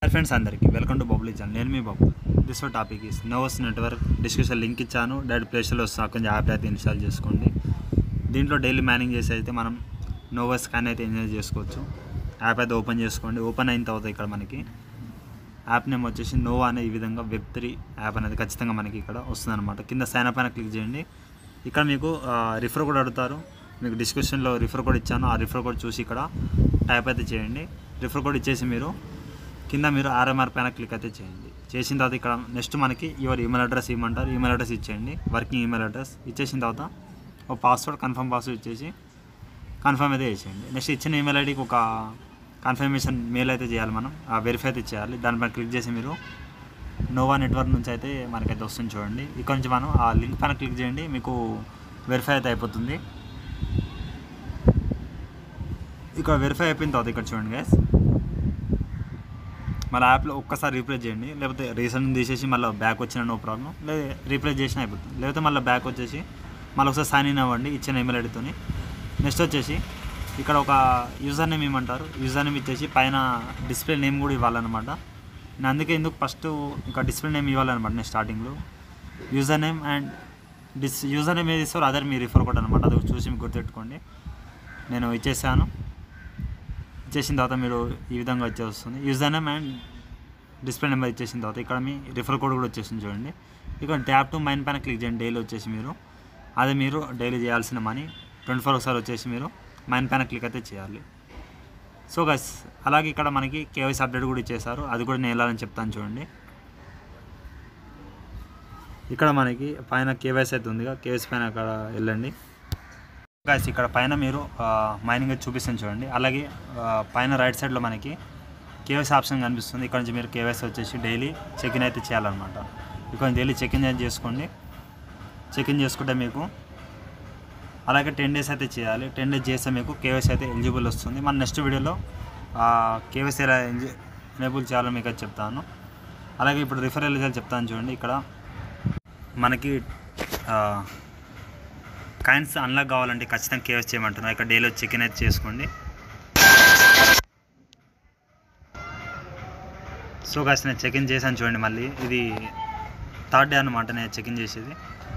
hi friends అందరికీ welcome to bubble channel నేను మీ Babu this topic is Novus network description link ఇచ్చాను direct ప్లేస్టోర్లో వస్తా కొంచెం యాప్ అయితే ఇన్స్టాల్ చేసుకోండి దీంట్లో డైలీ మేనేజ్ చేసి అయితే మనం నోవస్ స్కాన్ అయితే ఎంజాయ్ చేసుకోవచ్చు యాప్ అయితే ఓపెన్ చేసుకోండి ఓపెన్ అయిన తర్వాత ఇక్కడ మనకి యాప్ నేమ్ వచ్చేసి నోవా అనే ఈ విధంగా వెబ్ త్రీ యాప్ అనేది ఖచ్చితంగా మనకి ఇక్కడ వస్తుంది అనమాట కింద సైన్ అప్ అయినా క్లిక్ చేయండి ఇక్కడ మీకు రిఫర్ కోడ్ అడుగుతారు మీకు డిస్క్రిప్షన్లో రిఫర్ కోడ్ ఇచ్చాను ఆ రిఫర్ కోడ్ చూసి ఇక్కడ టైప్ అయితే చేయండి రిఫర్ కోడ్ ఇచ్చేసి మీరు కింద మీరు ఆర్ఎంఆర్ పైన క్లిక్ అయితే చేయండి చేసిన తర్వాత ఇక్కడ నెక్స్ట్ మనకి యువర్ ఈమెయిల్ అడ్రస్ ఇవ్వమంటారు ఈమెయిల్ అడ్రస్ ఇచ్చేయండి వర్కింగ్ ఈమెయిల్ అడ్రస్ ఇచ్చేసిన తర్వాత ఒక పాస్వర్డ్ కన్ఫర్మ్ పాస్వర్డ్ ఇచ్చేసి కన్ఫర్మ్ అయితే చేసేయండి నెక్స్ట్ ఇచ్చిన ఈమెయిల్ ఐడికి ఒక కన్ఫర్మేషన్ మెయిల్ అయితే చేయాలి మనం ఆ వెరిఫై అయితే చేయాలి దానిపైన క్లిక్ చేసి మీరు నోవా నెట్వర్క్ నుంచి అయితే మనకైతే వస్తుంది చూడండి ఇక్కడ నుంచి మనం ఆ లింక్ పైన క్లిక్ చేయండి మీకు వెరిఫై అయితే అయిపోతుంది ఇక్కడ వెరిఫై అయిపోయిన తర్వాత ఇక్కడ చూడండి గైస్ మళ్ళీ యాప్లో ఒక్కసారి రీప్లేస్ చేయండి లేకపోతే రీసెంట్ తీసేసి మళ్ళీ బ్యాక్ వచ్చిన నో ప్రాబ్లం లేదా రీప్లేస్ చేసినా అయిపోతుంది లేకపోతే మళ్ళీ బ్యాక్ వచ్చేసి మళ్ళీ ఒకసారి సైన్ ఇన్ అవ్వండి ఇచ్చిన ఈమెయిల్ ఐడితోని నెక్స్ట్ వచ్చేసి ఇక్కడ ఒక యూజర్ నేమ్ ఇవ్వమంటారు యూజర్ నేమ్ ఇచ్చేసి పైన డిస్ప్లే నేమ్ కూడా ఇవ్వాలన్నమాట నేను అందుకే ఎందుకు ఫస్ట్ ఇంకా డిస్ప్లే నేమ్ ఇవ్వాలన్నమాట నేను స్టార్టింగ్లో user name and this user name ఏది ఇస్తారో అదే మీ రిఫర్ కోడ్ అనమాట అది చూసి మీకు గుర్తుపెట్టుకోండి నేను ఇచ్చేసాను ఇచ్చేసిన తర్వాత మీరు ఈ విధంగా వచ్చే వస్తుంది user name and display number ఇచ్చేసిన తర్వాత ఇక్కడ మీ రిఫర్ కోడ్ కూడా వచ్చేసింది చూడండి ఇక్కడ ట్యాప్ టు మైన్ పైన క్లిక్ చేయండి డైలీ వచ్చేసి మీరు అదే మీరు డైలీ చేయాల్సిన మనీ ట్వంటీ ఫోర్ ఒకసారి వచ్చేసి మీరు మైన్ పైన క్లిక్ అయితే చేయాలి సో గస్ అలాగే ఇక్కడ మనకి కేవైసీ అప్డేట్ కూడా ఇచ్చేసారు అది కూడా నేను వెళ్ళాలని చెప్తాను చూడండి ఇక్కడ మనకి పైన కేవైసీ అయితే ఉందిగా కేవైసీ పైన అక్కడ వెళ్ళండి గాయస్ ఇక్కడ పైన మీరు మైనింగ్ అయితే చూపిస్తాను చూడండి అలాగే ఆ, పైన రైట్ సైడ్లో మనకి కేవైసీ ఆప్షన్ కనిపిస్తుంది ఇక్కడ నుంచి మీరు కేవైసీ వచ్చేసి డైలీ చెక్ ఇన్ అయితే చేయాలన్నమాట ఇక్కడ నుంచి డైలీ చెక్ ఇన్ అయితే చేసుకోండి చెక్ ఇన్ చేసుకుంటే మీకు అలాగే టెన్ డేస్ అయితే చేయాలి టెన్ డేస్ చేస్తే మీకు కేవైసీ అయితే ఎలిజిబుల్ వస్తుంది మన నెక్స్ట్ వీడియోలో కేవైసీ ఎలా ఎనేబుల్ చేయాలో మీకు అయితే చెప్తాను అలాగే ఇప్పుడు రిఫరల్ రిజల్ట్ చెప్తాను చూడండి ఇక్కడ మనకి ఆ, కాయిన్స్ అన్లాక్ కావాలంటే ఖచ్చితంగా కేవైసీ చేయమంటున్నారు ఇక్కడ డైలీ చెక్ ఇన్ అయితే చేసుకోండి సో కాస్త నేను చెక్ ఇన్ చేశాను చూడండి మళ్ళీ ఇది థర్డ్ డే అనమాట నేను చెక్ ఇన్ చేసేది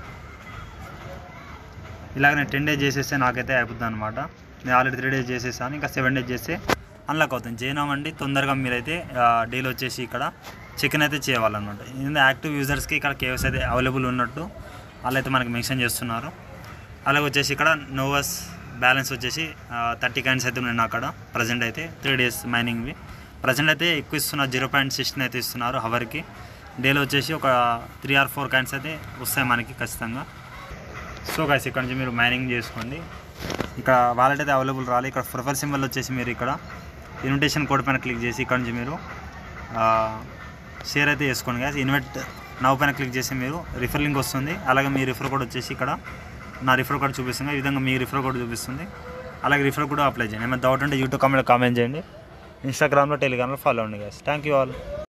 ఇలాగ నేను టెన్ డేస్ చేసేస్తే నాకైతే అయిపోతుంది అనమాట నేను ఆల్రెడీ త్రీ డేస్ చేసేసాను ఇంకా సెవెన్ డేస్ చేస్తే అన్లాక్ అవుతుంది చేయనామండి తొందరగా మీరైతే డైలీ వచ్చేసి ఇక్కడ చెక్ ఇన్ అయితే చేయాలన్నమాట ఇది యాక్టివ్ యూజర్స్కి ఇక్కడ కేవైసీ అయితే అవైలబుల్ ఉన్నట్టు వాళ్ళైతే మనకి మెన్షన్ చేస్తున్నారు అలాగే వచ్చేసి ఇక్కడ నోవస్ బ్యాలెన్స్ వచ్చేసి థర్టీ కాయిన్స్ అయితే ఉన్నాయి అక్కడ ప్రజెంట్ అయితే త్రీ డేస్ మైనింగ్వి ప్రజెంట్ అయితే ఎక్కువ ఇస్తున్నారు జీరో పాయింట్ సిక్స్టీన్ అయితే ఇస్తున్నారు హవర్కి డేలో వచ్చేసి ఒక త్రీ ఆర్ ఫోర్ కాయిన్స్ అయితే వస్తాయి మనకి ఖచ్చితంగా సో గైస్ ఇక్కడ నుంచి మీరు మైనింగ్ చేసుకోండి ఇక్కడ వాలెట్ అయితే అవైలబుల్ రాలి ఇక్కడ ప్రొఫైల్ సింబల్ వచ్చేసి మీరు ఇక్కడ ఇన్విటేషన్ కోడ్ పైన క్లిక్ చేసి ఇక్కడ నుంచి మీరు షేర్ అయితే చేసుకోండి గ్యాస్ ఇన్వైట్ నవ్ పైన క్లిక్ చేసి మీరు రిఫర్ లింక్ వస్తుంది అలాగే మీ రిఫర్ కోడ్ వచ్చేసి ఇక్కడ నా రిఫర్ కోడ్ చూపిస్తుంది ఈ విధంగా మీ రిఫర్ కోడ్ చూపిస్తుంది అలాగే రిఫర్ కూడా అప్లై చేయండి ఏమైనా డౌట్ ఉంటే యూట్యూబ్ కామెంట్ కామెంట్ చేయండి ఇన్స్టాగ్రామ్లో టెలిగ్రామ్లో ఫాలో అవ్వండి గ్యాస్ థ్యాంక్ యూ ఆల్